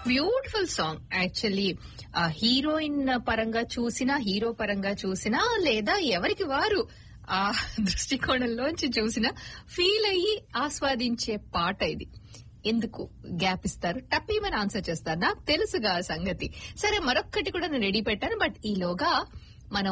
beautiful song actually heroine పరంగా చూసినా hero పరంగా చూసినా లేదా ఎవరికి వారు ఆ దృష్టికోణంలోంచి చూసినా ఫీల్ అయ్యి ఆస్వాదించే పాట ఇది ఎందుకు గ్యాప్ ఇస్తారు టప్పీమని ఆన్సర్ చేస్తారు నాకు తెలుసుగా ఆ సంగతి సరే మరొక్కటి కూడా నేను రెడీ పెట్టాను బట్ ఈలోగా మనం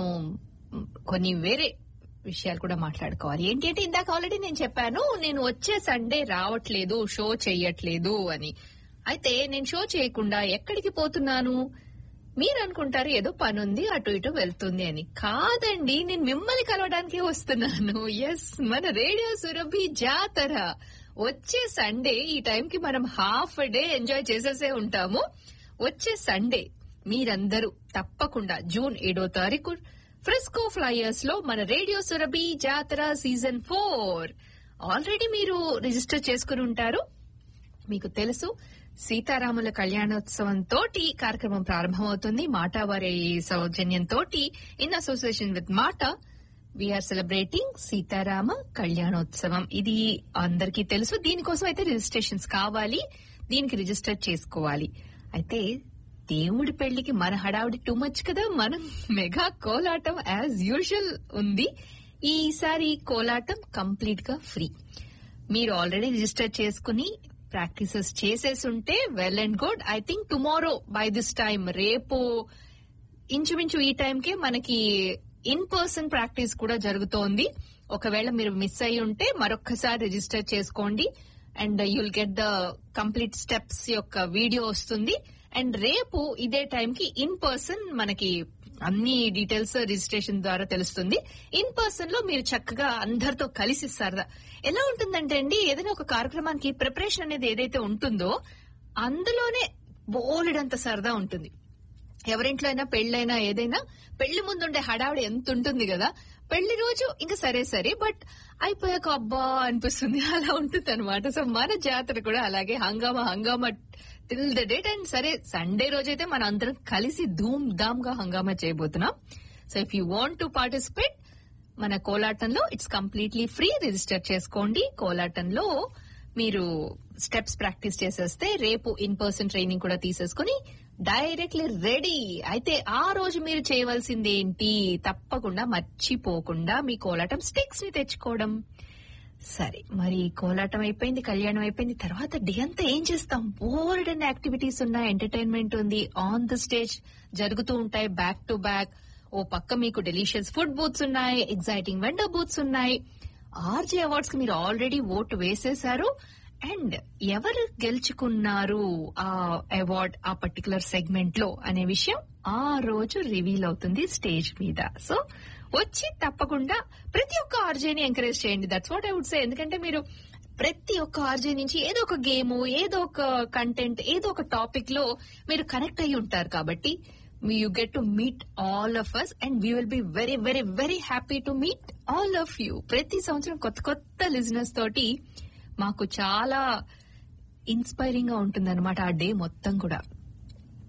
కొన్ని వేరే విషయాలు కూడా మాట్లాడుకోవాలి ఏంటి అంటే ఇందాక ఆల్రెడీ నేను చెప్పాను నేను వచ్చే సండే రావట్లేదు షో చెయ్యట్లేదు అని అయితే నేను షో చేయకుండా ఎక్కడికి పోతున్నాను మీరు అనుకుంటారు ఏదో పని ఉంది అటు ఇటు వెళ్తుంది అని కాదండి నేను మిమ్మల్ని కలవడానికి వస్తున్నాను ఎస్ మన రేడియో సురభి జాతర వచ్చే సండే ఈ టైంకి మనం హాఫ్ డే ఎంజాయ్ చేసేసే ఉంటాము వచ్చే సండే మీరందరూ తప్పకుండా జూన్ ఏడో తారీఖు ఫ్రెస్కో ఫ్లైయర్స్ లో మన radio Surabhi Jatara season four already మీరు రిజిస్టర్ చేసుకుని ఉంటారు మీకు తెలుసు సీతారాముల కళ్యాణోత్సవం తోటి కార్యక్రమం ప్రారంభమవుతుంది మాట వారి సౌజన్యంతో in association with MATA we are celebrating Sitarama Kalyanotsavam ఇది అందరికీ తెలుసు దీనికోసం అయితే రిజిస్ట్రేషన్స్ కావాలి దీనికి రిజిస్టర్ చేసుకోవాలి అయితే దేవుడి పెళ్లికి మన హడావుడి టూ మచ్ కదా మనం మెగా కోలాటం యాజ్ యూజువల్ ఉంది ఈసారి కోలాటం కంప్లీట్ గా ఫ్రీ మీరు ఆల్రెడీ రిజిస్టర్ చేసుకుని ప్రాక్టీసెస్ చేసేసి ఉంటే well and good I think tomorrow by this time రేపు ఇంచుమించు ఈ టైంకే మనకి ఇన్ పర్సన్ ప్రాక్టీస్ కూడా జరుగుతోంది ఒకవేళ మీరు మిస్ అయి ఉంటే మరొక్కసారి రిజిస్టర్ చేసుకోండి and you'll get the complete steps యొక్క వీడియో వస్తుంది అండ్ రేపు ఇదే టైంకి ఇన్ పర్సన్ మనకి అన్ని డీటెయిల్స్ రిజిస్ట్రేషన్ ద్వారా తెలుస్తుంది ఇన్ పర్సన్ లో మీరు చక్కగా అందరితో కలిసి సరదా ఎలా ఉంటుందంటే అండి ఏదైనా ఒక కార్యక్రమానికి ప్రిపరేషన్ అనేది ఏదైతే ఉంటుందో అందులోనే బోలెడంత సరదా ఉంటుంది ఎవరింట్లో అయినా పెళ్ళైనా ఏదైనా పెళ్లి ముందుండే హడావిడి ఎంత ఉంటుంది కదా పెళ్లి రోజు ఇంకా సరే సరే బట్ అయిపోయాక అబ్బా అనిపిస్తుంది అలా ఉంటుంది అనమాట సో మన జాతర కూడా అలాగే హంగామా హంగామా టిల్ ద డేట్ అండ్ సరే సండే రోజైతే మన అందరం కలిసి ధూమ్ ధామ్ గా హంగామా చేయబోతున్నాం so if you want to participate మన కోలాటంలో ఇట్స్ కంప్లీట్లీ ఫ్రీ రిజిస్టర్ చేసుకోండి కోలాటంలో మీరు స్టెప్స్ ప్రాక్టీస్ చేసేస్తే రేపు ఇన్ పర్సన్ ట్రైనింగ్ కూడా తీసేసుకుని డైరెక్ట్లీ రెడీ అయితే ఆ రోజు మీరు చేయవలసింది ఏంటి తప్పకుండా మర్చిపోకుండా మీ కోలాటం స్టిక్స్ ని తెచ్చుకోవడం సరే మరి కోలాటం అయిపోయింది కళ్యాణం అయిపోయింది తర్వాత డే అంతా ఏం చేస్తాం బోర్డ్ అండ్ యాక్టివిటీస్ ఉన్నాయి ఎంటర్టైన్మెంట్ ఉంది ఆన్ ద స్టేజ్ జరుగుతూ ఉంటాయి బ్యాక్ టు బ్యాక్ ఓ పక్క మీకు డెలిషియస్ ఫుడ్ బూత్స్ ఉన్నాయి ఎగ్జైటింగ్ వెండర్ బూత్స్ ఉన్నాయి ఆర్జే అవార్డ్స్ కి మీరు ఆల్రెడీ ఓటు వేసేశారు అండ్ ఎవరు గెలుచుకున్నారు ఆ అవార్డ్ ఆ పర్టికులర్ సెగ్మెంట్ లో అనే విషయం ఆ రోజు రివీల్ అవుతుంది స్టేజ్ మీద సో వచ్చి తప్పకుండా ప్రతి ఒక్క ఆర్జేని ఎంకరేజ్ చేయండి that's what I would say ఎందుకంటే మీరు ప్రతి ఒక్క ఆర్జే నుంచి ఏదో ఒక గేమ్ ఏదో ఒక కంటెంట్ ఏదో ఒక టాపిక్ లో మీరు కనెక్ట్ అయి ఉంటారు కాబట్టి you get to meet all of us and we will be very very very happy to meet all of you ప్రతి సంవత్సరం కొత్త కొత్త లిజినెస్ తోటి మాకు చాలా ఇన్స్పైరింగ్ గా ఉంటుంది ఆ డే మొత్తం కూడా